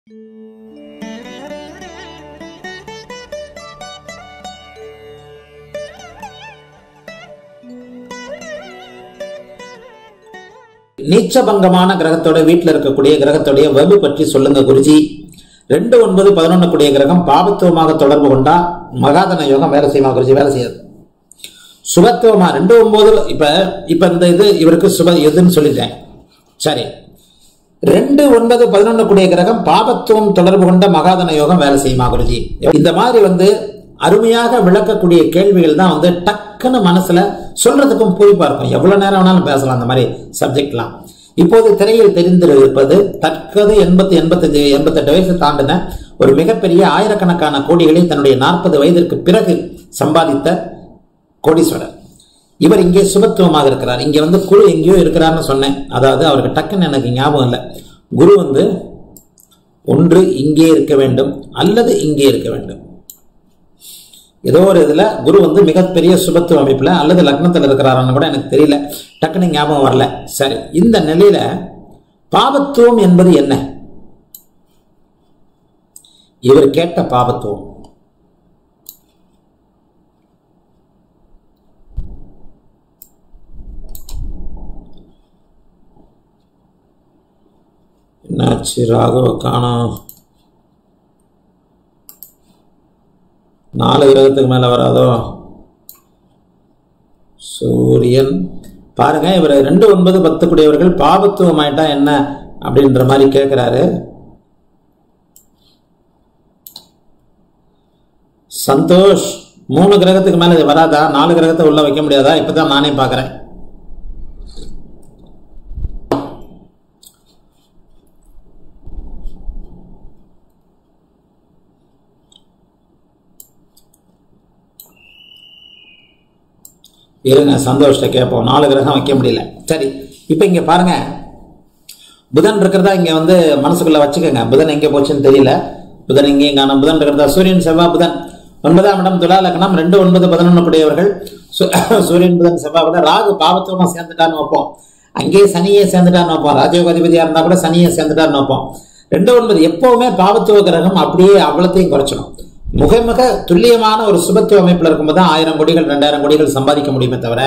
நீச்சபங்கமான கிரகத்தோட வீட்டில் இருக்கக்கூடிய கிரகத்துடைய வலு பற்றி சொல்லுங்க குருஜி ரெண்டு ஒன்பது பதினொன்னு கூடிய கிரகம் பாபத்துவமாக தொடர்பு கொண்டா மகாதன யோகம் வேலை செய்யுமா குருஜி வேலை செய்யாது சுபத்துவமா ரெண்டு ஒன்பது இப்ப இப்ப இந்த இது இவருக்கு சுப எதுன்னு சொல்லிட்டேன் சரி ரெண்டு ஒன்பது பதினொன்னு கூடிய கிரகம் பாபத்துவம் தொடர்பு கொண்ட மகாதன யோகம் வேலை செய்யுமா குருஜி இந்த மாதிரி வந்து அருமையாக விளக்கக்கூடிய கேள்விகள் தான் வந்து டக்குன்னு மனசுல சொல்றதுக்கும் பூரிப்பா இருக்கும் எவ்வளவு நேரம் வேணாலும் பேசலாம் அந்த மாதிரி சப்ஜெக்ட்லாம் இப்போது திரையில் தெரிந்திருப்பது தற்கது எண்பத்தி எண்பத்தஞ்சு எண்பத்தெட்டு வயசு தாண்டின ஒரு மிகப்பெரிய ஆயிரக்கணக்கான கோடிகளை தன்னுடைய நாற்பது வயதிற்கு பிறகு சம்பாதித்த கோடீஸ்வரர் இவர் இங்கே சுபத்துவமாக இருக்கிறார் இங்கே வந்து குரு எங்கேயோ இருக்கிறார்னு சொன்னேன் அதாவது அவருக்கு டக்குன்னு எனக்கு ஞாபகம் இல்லை குரு வந்து ஒன்று இங்கே இருக்க வேண்டும் அல்லது இங்கே இருக்க வேண்டும் ஏதோ ஒரு இதுல குரு வந்து மிகப்பெரிய சுபத்துவ அமைப்புல அல்லது லக்னத்தில் இருக்கிறாரான்னு கூட எனக்கு தெரியல டக்குன்னு ஞாபகம் வரல சரி இந்த நிலையில பாபத்துவம் என்பது என்ன இவர் கேட்ட பாபத்துவம் என்னாச்சு ராகவ காணோம் நாலு கிரகத்துக்கு மேல வராதோ சூரியன் பாருங்க இவர் ரெண்டு ஒன்பது பத்து கூடியவர்கள் பாபத்துவம் ஆயிட்டா என்ன அப்படின்ற மாதிரி கேட்கிறாரு சந்தோஷ் மூணு கிரகத்துக்கு மேல இது வராதா நாலு கிரகத்தை உள்ள வைக்க முடியாதா இப்பதான் நானே பாக்குறேன் இருங்க சந்தோஷத்தை கேட்போம் நாலு கிரகம் வைக்க முடியல சரி இப்போ இங்க பாருங்க புதன் இருக்கிறதா இங்க வந்து மனசுக்குள்ள வச்சுக்கோங்க புதன் எங்க போச்சுன்னு தெரியல புதன் எங்கேயும் காணும் புதன் இருக்கிறதா சூரியன் செவ்வாய் புதன் ஒன்பதாம் இடம் துலா லக்னம் ரெண்டு ஒன்பது பதினொன்று கூடியவர்கள் சு- சூரியன் புதன் செவ்வாய் கூட ராகு பாவத்துவமா சேர்ந்துட்டான்னு வைப்போம் அங்கேயே சனியே சேர்ந்துட்டான்னு வைப்போம் ராஜயோக அதிபதியா இருந்தா கூட சனியை சேர்ந்துட்டான்னு வைப்போம் ரெண்டு ஒன்பது எப்பவுமே பாவத்துவ கிரகம் அப்படியே அவ்வளத்தையும் குறைச்சிடும் மிக மிக துல்லியமான ஒரு சுபத்துவ அமைப்புல இருக்கும்போது தான் ஆயிரம் கோடிகள் ரெண்டாயிரம் கோடிகள் சம்பாதிக்க முடியுமே தவிர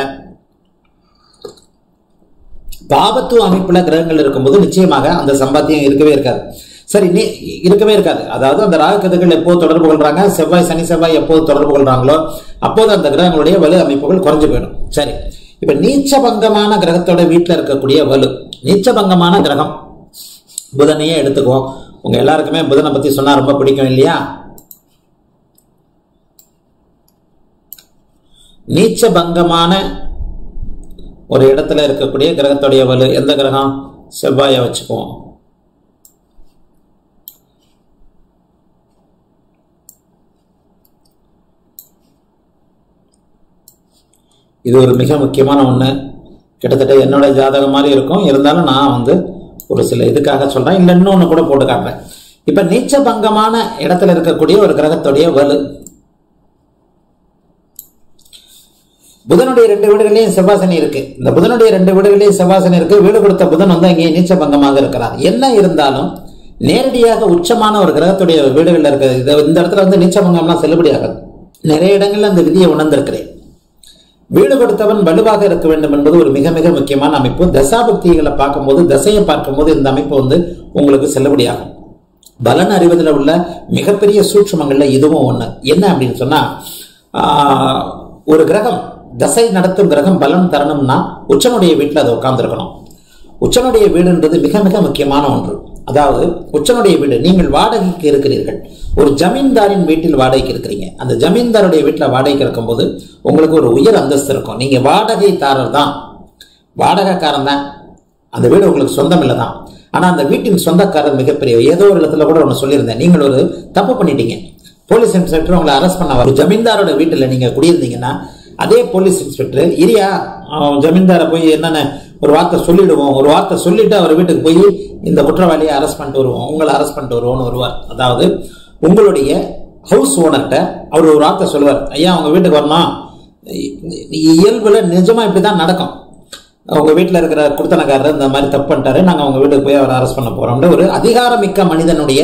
பாபத்துவ அமைப்புல கிரகங்கள் இருக்கும்போது நிச்சயமாக அந்த சம்பாத்தியம் இருக்கவே இருக்காது சரி நீ இருக்கவே இருக்காது அதாவது அந்த ராகக்கதுகள் எப்போது தொடர்பு கொள்றாங்க செவ்வாய் சனி செவ்வாய் எப்போது தொடர்பு கொள்றாங்களோ அப்போது அந்த கிரகங்களுடைய வலு அமைப்புகள் குறைஞ்சு போயிடும் சரி இப்ப நீச்சபங்கமான கிரகத்தோட வீட்டில் இருக்கக்கூடிய வலு நீச்சபங்கமான கிரகம் புதனையே எடுத்துக்குவோம் உங்க எல்லாருக்குமே புதனை பத்தி சொன்னா ரொம்ப பிடிக்கும் இல்லையா நீச்ச பங்கமான ஒரு இடத்துல இருக்கக்கூடிய கிரகத்துடைய வலு எந்த கிரகம் செவ்வாயை வச்சுக்குவோம் இது ஒரு மிக முக்கியமான ஒண்ணு கிட்டத்தட்ட என்னோட ஜாதகம் மாதிரி இருக்கும் இருந்தாலும் நான் வந்து ஒரு சில இதுக்காக சொல்றேன் இல்லை இன்னொன்னு கூட போட்டு காட்டுறேன் இப்ப நீச்ச பங்கமான இடத்துல இருக்கக்கூடிய ஒரு கிரகத்துடைய வலு புதனுடைய ரெண்டு வீடுகளையும் செவ்வாசனி இருக்கு இந்த புதனுடைய ரெண்டு வீடுகளையும் செவ்வாசனி இருக்கு வீடு கொடுத்த புதன் வந்து அங்கே நீச்ச பங்கமாக இருக்கிறார் என்ன இருந்தாலும் நேரடியாக உச்சமான ஒரு கிரகத்துடைய வீடுகள்ல இருக்க இது இந்த இடத்துல வந்து நீச்ச பங்கம்லாம் செல்லுபடியாகாது நிறைய இடங்கள்ல அந்த விதியை உணர்ந்திருக்கிறேன் வீடு கொடுத்தவன் வலுவாக இருக்க வேண்டும் என்பது ஒரு மிக மிக முக்கியமான அமைப்பு தசாபக்திகளை பார்க்கும்போது தசையை பார்க்கும்போது இந்த அமைப்பு வந்து உங்களுக்கு செல்லுபடியாகும் பலன் அறிவதில் உள்ள மிகப்பெரிய சூட்சுமங்கள்ல இதுவும் ஒண்ணு என்ன அப்படின்னு சொன்னா ஆஹ், ஒரு கிரகம் தசை நடத்தும் கிரகம் பலன் தரணும்னா உச்சனுடைய வீட்டில் அது உட்கார்ந்துருக்கணும் உச்சனுடைய வீடுன்றது மிக மிக முக்கியமான ஒன்று அதாவது உச்சனுடைய வீடு நீங்கள் வாடகைக்கு இருக்கிறீர்கள் ஒரு ஜமீன்தாரின் வீட்டில் வாடகைக்கு இருக்கிறீங்க அந்த ஜமீன்தாருடைய வீட்டில் வாடகைக்கு இருக்கும்போது உங்களுக்கு ஒரு உயர் அந்தஸ்து இருக்கும் நீங்க வாடகைதாரர் தான் வாடகைக்காரன் தான் அந்த வீடு உங்களுக்கு சொந்தம் இல்லை தான் ஆனா அந்த வீட்டின் சொந்தக்காரர் மிகப்பெரிய ஏதோ ஒரு இடத்துல கூட ஒன்று சொல்லியிருந்தேன் நீங்கள் ஒரு தப்பு பண்ணிட்டீங்க போலீஸ் இன்ஸ்பெக்டர் உங்களை அரெஸ்ட் பண்ண ஒரு ஜமீன்தாரோட வீட்டில் நீங்க குடியிருந்தீங்கன்னா அதே போலீஸ் இன்ஸ்பெக்டர் இரியா அவன் ஜமீன்தாரை போய் என்னென்ன ஒரு வார்த்தை சொல்லிடுவோம் ஒரு வார்த்தை சொல்லிட்டு அவர் வீட்டுக்கு போய் இந்த குற்றவாளியை அரெஸ்ட் பண்ணிட்டு வருவோம் உங்களை அரெஸ்ட் பண்ணிட்டு வருவோம்னு வருவார் அதாவது உங்களுடைய ஹவுஸ் ஓனர்கிட்ட அவர் ஒரு வார்த்தை சொல்லுவார் ஐயா உங்க வீட்டுக்கு வரணும் இ- இயல்புல நிஜமா இப்படிதான் நடக்கும் உங்க வீட்டில் இருக்கிற குடுத்தனக்காரர் இந்த மாதிரி தப்பு பண்ணிட்டாரு நாங்க உங்க வீட்டுக்கு போய் அவரை அரெஸ்ட் பண்ண போறோம்னு ஒரு அதிகாரமிக்க மனிதனுடைய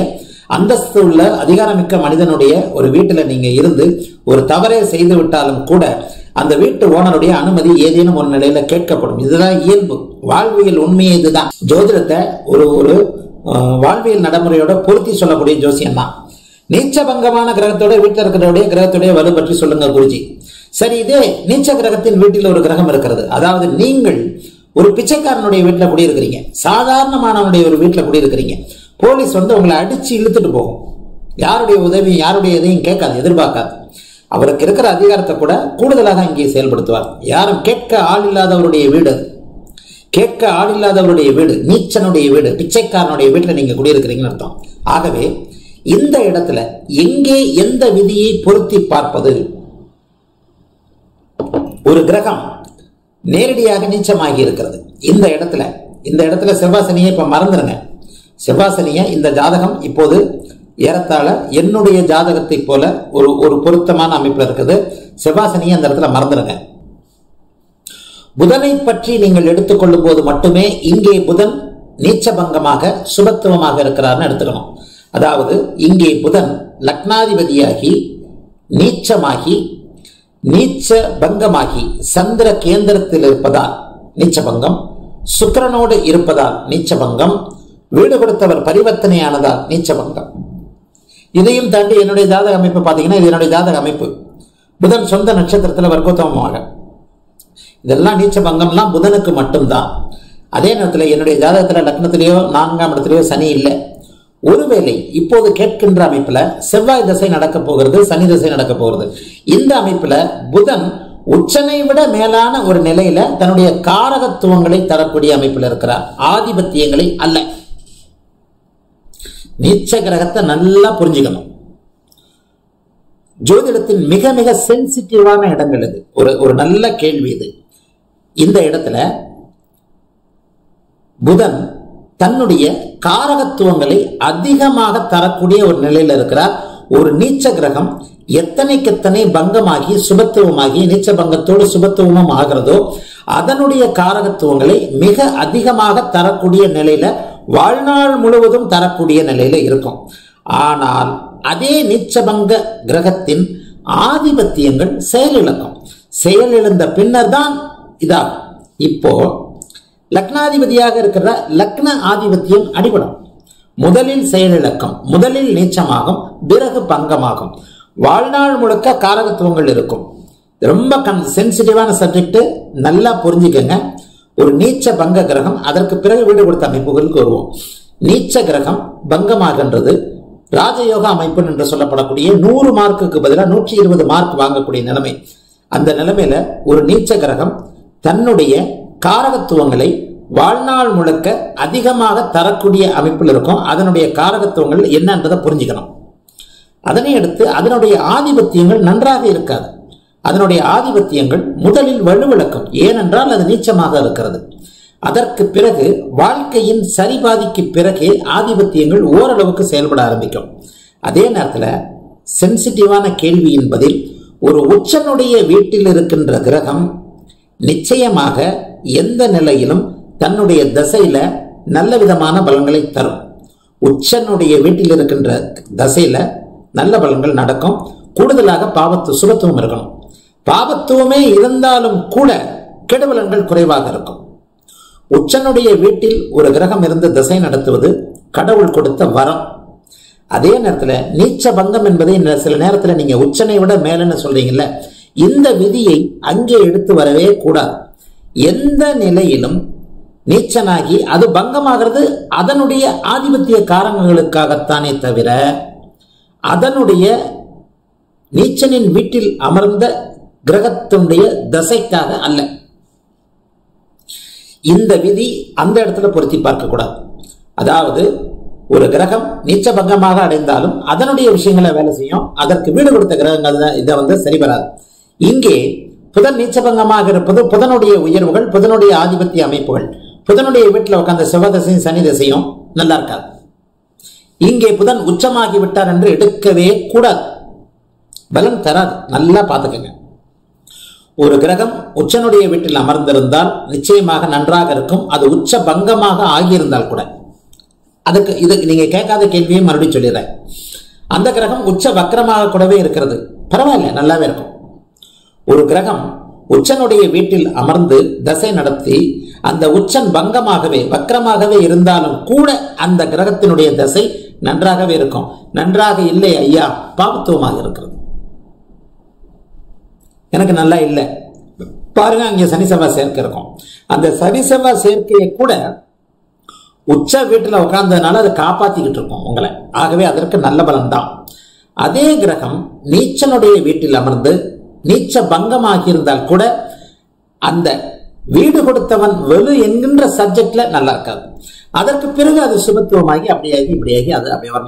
அந்தஸ்து உள்ள அதிகாரமிக்க மனிதனுடைய ஒரு வீட்டுல நீங்க இருந்து ஒரு தவறே செய்து விட்டாலும் கூட அந்த வீட்டு ஓனருடைய அனுமதி ஏதேனும் ஒரு நிலையில கேட்கப்படும் இதுதான் இயல்பு வாழ்வியல் உண்மையே இதுதான் ஜோதிடத்தை ஒரு ஒரு அஹ், வாழ்வியல் நடைமுறையோட பொருத்தி சொல்லக்கூடிய ஜோசியம் தான் நீச்சபங்கமான கிரகத்தோட வீட்டில் இருக்கிறவுடைய கிரகத்துடைய வலு பற்றி சொல்லுங்க குருஜி சரி இதே நீச்ச கிரகத்தின் வீட்டில் ஒரு கிரகம் இருக்கிறது அதாவது நீங்கள் ஒரு பிச்சைக்காரனுடைய வீட்டில் குடியிருக்கிறீங்க சாதாரணமானவனுடைய ஒரு வீட்டில் குடியிருக்கிறீங்க போலீஸ் வந்து உங்களை அடிச்சு இழுத்துட்டு போகும் யாருடைய உதவியும் யாருடைய இதையும் கேட்காது எதிர்பார்க்காது அவருக்கு இருக்கிற அதிகாரத்தை கூட கூடுதலாக இங்கே செயல்படுத்துவார் யாரும் கேட்க ஆள் இல்லாதவருடைய வீடு அது. கேட்க ஆள் இல்லாதவருடைய வீடு நீச்சனுடைய வீடு பிச்சைக்காரனுடைய வீட்டில் நீங்க குடியிருக்கிறீங்கன்னு அர்த்தம் ஆகவே இந்த இடத்துல எங்கே எந்த விதியை பொருத்தி பார்ப்பது ஒரு கிரகம் நேரடியாக நீச்சமாகி இருக்கிறது இந்த இடத்துல இந்த இடத்துல செவ்வாசனியை இப்ப மறந்துருங்க செவ்வாசனிய இந்த ஜாதகம் இப்போது ஏறத்தாழ என்னுடைய ஜாதகத்தை போல ஒரு ஒரு பொருத்தமான அமைப்புல இருக்குது செவ்வாசனியை அந்த இடத்துல மறந்துருங்க புதனை பற்றி நீங்கள் எடுத்துக்கொள்ளும் போது மட்டுமே இங்கே புதன் நீச்சபங்கமாக சுபத்துவமாக இருக்கிறார்னு எடுத்துக்கணும் அதாவது இங்கே புதன் லக்னாதிபதியாகி நீச்சமாகி நீச்ச பங்கமாகி சந்திர கேந்திரத்தில் இருப்பதால் நீச்சபங்கம் சுக்கிரனோடு இருப்பதால் நீச்சபங்கம் வீடு கொடுத்தவர் பரிவர்த்தனையானதால் நீச்சபங்கம் இதையும் தாண்டி என்னுடைய ஜாதக அமைப்பு பார்த்தீங்கன்னா இது என்னுடைய ஜாதக அமைப்பு புதன் சொந்த நட்சத்திரத்தில் வர்க்கோத்தமமாக இதெல்லாம் நீச்ச பங்கம்லாம் புதனுக்கு மட்டும்தான் அதே நேரத்தில் என்னுடைய ஜாதகத்தில் லக்னத்திலேயோ நான்காம் இடத்திலேயோ சனி இல்லை ஒருவேளை இப்போது கேட்கின்ற அமைப்புல செவ்வாய் தசை நடக்க போகிறது சனி தசை நடக்க போகிறது இந்த அமைப்புல புதன் உச்சனை விட மேலான ஒரு நிலையில தன்னுடைய காரகத்துவங்களை தரக்கூடிய அமைப்பில் இருக்கிறார் ஆதிபத்தியங்களை அல்ல நீச்ச கிரகத்தை நல்லா புரிஞ்சுக்கணும் ஜோதிடத்தின் மிக மிக சென்சிட்டிவான இடங்கள் இது ஒரு ஒரு நல்ல கேள்வி இது இந்த இடத்துல புதன் தன்னுடைய காரகத்துவங்களை அதிகமாக தரக்கூடிய ஒரு நிலையில இருக்கிறார் ஒரு நீச்ச கிரகம் எத்தனைக்கெத்தனை பங்கமாகி சுபத்துவமாகி நீச்ச பங்கத்தோடு சுபத்துவமும் ஆகிறதோ அதனுடைய காரகத்துவங்களை மிக அதிகமாக தரக்கூடிய நிலையில வாழ்நாள் முழுவதும் தரக்கூடிய நிலையில இருக்கும் ஆனால் அதே நீச்சபங்க கிரகத்தின் ஆதிபத்தியங்கள் செயலிழக்கும் செயலிழந்த பின்னர் தான் இதாகும் இப்போ லக்னாதிபதியாக இருக்கிற லக்ன ஆதிபத்தியம் அடிபடும் முதலில் செயலிழக்கம் முதலில் நீச்சமாகும் பிறகு பங்கமாகும் வாழ்நாள் முழுக்க காரகத்துவங்கள் இருக்கும் ரொம்ப கன் சென்சிட்டிவான சப்ஜெக்ட் நல்லா புரிஞ்சுக்கங்க ஒரு நீச்ச பங்க கிரகம் அதற்கு பிறகு வீடு கொடுத்த அமைப்புகளுக்கு வருவோம் நீச்ச கிரகம் பங்கமாகின்றது ராஜயோக அமைப்பு என்று சொல்லப்படக்கூடிய நூறு மார்க்குக்கு பதிலாக நூற்றி இருபது மார்க் வாங்கக்கூடிய நிலைமை அந்த நிலைமையில ஒரு நீச்ச கிரகம் தன்னுடைய காரகத்துவங்களை வாழ்நாள் முழுக்க அதிகமாக தரக்கூடிய அமைப்பில் இருக்கும் அதனுடைய காரகத்துவங்கள் என்னன்றதை புரிஞ்சுக்கணும் அதனை அடுத்து அதனுடைய ஆதிபத்தியங்கள் நன்றாக இருக்காது அதனுடைய ஆதிபத்தியங்கள் முதலில் வலுவிழக்கும் ஏனென்றால் அது நீச்சமாக இருக்கிறது அதற்கு பிறகு வாழ்க்கையின் சரிபாதிக்கு பிறகே ஆதிபத்தியங்கள் ஓரளவுக்கு செயல்பட ஆரம்பிக்கும் அதே நேரத்தில் சென்சிட்டிவான கேள்வியின் பதில் ஒரு உச்சனுடைய வீட்டில் இருக்கின்ற கிரகம் நிச்சயமாக எந்த நிலையிலும் தன்னுடைய தசையில நல்ல விதமான பலன்களை தரும் உச்சனுடைய வீட்டில் இருக்கின்ற தசையில நல்ல பலன்கள் நடக்கும் கூடுதலாக பாவத்து சுபத்துவம் இருக்கணும் பாவத்துவமே இருந்தாலும் கூட கெடுபலன்கள் குறைவாக இருக்கும் உச்சனுடைய வீட்டில் ஒரு கிரகம் இருந்து திசை நடத்துவது கடவுள் கொடுத்த வரம் அதே நேரத்தில் நீச்ச பங்கம் என்பதை இந்த சில நேரத்தில் நீங்க உச்சனை விட மேலன்னு சொல்றீங்கல்ல இந்த விதியை அங்கே எடுத்து வரவே கூடாது எந்த நிலையிலும் நீச்சனாகி அது பங்கமாகிறது அதனுடைய ஆதிபத்திய காரணங்களுக்காகத்தானே தவிர அதனுடைய நீச்சனின் வீட்டில் அமர்ந்த கிரகத்தினுடைய தசைக்காக அல்ல இந்த விதி அந்த இடத்துல பொருத்தி பார்க்க கூடாது அதாவது ஒரு கிரகம் நீச்ச பங்கமாக அடைந்தாலும் அதனுடைய விஷயங்களை வேலை செய்யும் அதற்கு வீடு கொடுத்த கிரகங்கள் தான் இதை வந்து சரி வராது இங்கே புதன் நீச்சபங்கமாக இருப்பது புதனுடைய உயர்வுகள் புதனுடைய ஆதிபத்திய அமைப்புகள் புதனுடைய வீட்டில் உட்கார்ந்த செவ்வாதசையும் சனி தசையும் நல்லா இருக்காது இங்கே புதன் உச்சமாகி விட்டார் என்று எடுக்கவே கூடாது பலன் தராது நல்லா பார்த்துக்கங்க ஒரு கிரகம் உச்சனுடைய வீட்டில் அமர்ந்திருந்தால் நிச்சயமாக நன்றாக இருக்கும் அது உச்ச பங்கமாக ஆகியிருந்தால் கூட அதுக்கு இது நீங்க கேட்காத கேள்வியை மறுபடியும் சொல்லிடுறேன் அந்த கிரகம் உச்ச வக்கரமாக கூடவே இருக்கிறது பரவாயில்ல நல்லாவே இருக்கும் ஒரு கிரகம் உச்சனுடைய வீட்டில் அமர்ந்து தசை நடத்தி அந்த உச்சன் பங்கமாகவே வக்கரமாகவே இருந்தாலும் கூட அந்த கிரகத்தினுடைய தசை நன்றாகவே இருக்கும் நன்றாக இல்லை ஐயா பாவத்துவமாக இருக்கிறது எனக்கு நல்லா இல்லை பாருங்க அங்கே சனி செவ்வாய் சேர்க்கை இருக்கும் அந்த சனி செவ்வாய் சேர்க்கையை கூட உச்ச வீட்டில் உட்கார்ந்ததுனால அதை காப்பாத்திக்கிட்டு இருக்கும் உங்களை ஆகவே அதற்கு நல்ல பலன் தான் அதே கிரகம் நீச்சனுடைய வீட்டில் அமர்ந்து நீச்ச பங்கமாகி இருந்தால் கூட அந்த வீடு கொடுத்தவன் வெளு என்கின்ற சப்ஜெக்ட்ல நல்லா இருக்காது அதற்கு பிறகு அது சுபத்துவமாகி அப்படியாகி இப்படியாகி அது அப்படியே வரணும்